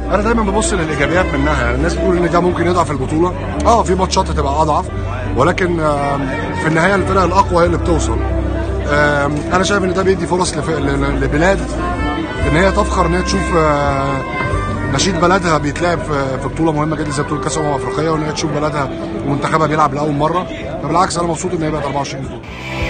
انا دايما ببص للايجابيات منها يعني الناس بتقول ان ده ممكن يضعف البطوله اه في ماتشات هتبقى اضعف ولكن آم، في النهايه الفرق الاقوى هي اللي بتوصل آم، انا شايف ان ده بيدي فرص لف- ل- ل- لبلاد ان هي تفخر ان هي تشوف آه، نشيد بلدها بيتلعب في في بطوله مهمه جدا زي بطوله كاس الامم الافريقيه وان هي تشوف بلدها ومنتخبها بيلعب لاول مره فبالعكس انا مبسوط ان هي بقت 24 بطوله